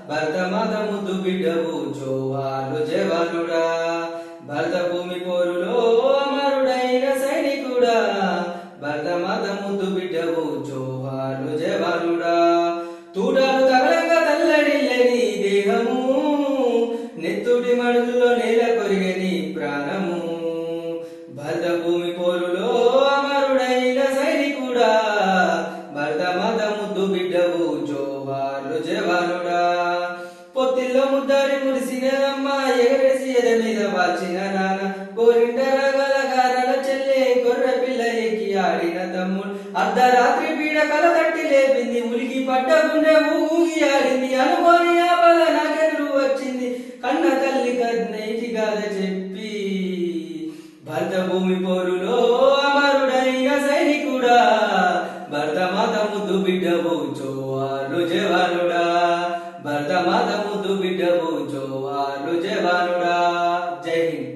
భరత మాత ముద్దు బిడ్డవు జోహార్లు జవానుడా భరత భూమి పోరులో అమరుడైన సైనికుడా భరత మాత ముద్దు బిడ్డవు జోహార్లు జవానుడా తూటాలు తగలంగా తల్లడిల్లని దేహము నెత్తుడి మడుగులో నేల కొరిగని ప్రాణము భరత భూమి పోరులో అమరుడైన సైనికుడా భరత మత ముద్దు బిడ్డవు జోహార్లు జవానుడా పొత్తిల్లో ముద్దాడి మురిసిన అమ్మ ఎగరేసి ఎద మీద వాచిన నాన్న గోరింట రగల గారల చెల్లె గొర్రె పిల్ల ఎక్కి ఆడిన తమ్ముడు అర్ధరాత్రి పీడ కల తట్టి లేపింది ఉలికి పడ్డ గుండె ఊగి ఆడింది అనుకోని ఆపద నాకెదురు వచ్చింది కన్న తల్లి కన్నైటి గాథ చెప్పి భరత భూమి పోరులో అమరుడైన సైనికుడా భరత మాత ముద్దు బిడ్డవు జోవాలు జవానుడా భరత మాత ముద్దు బిడ్డవు జోవాలు జవానుడా జై హింద్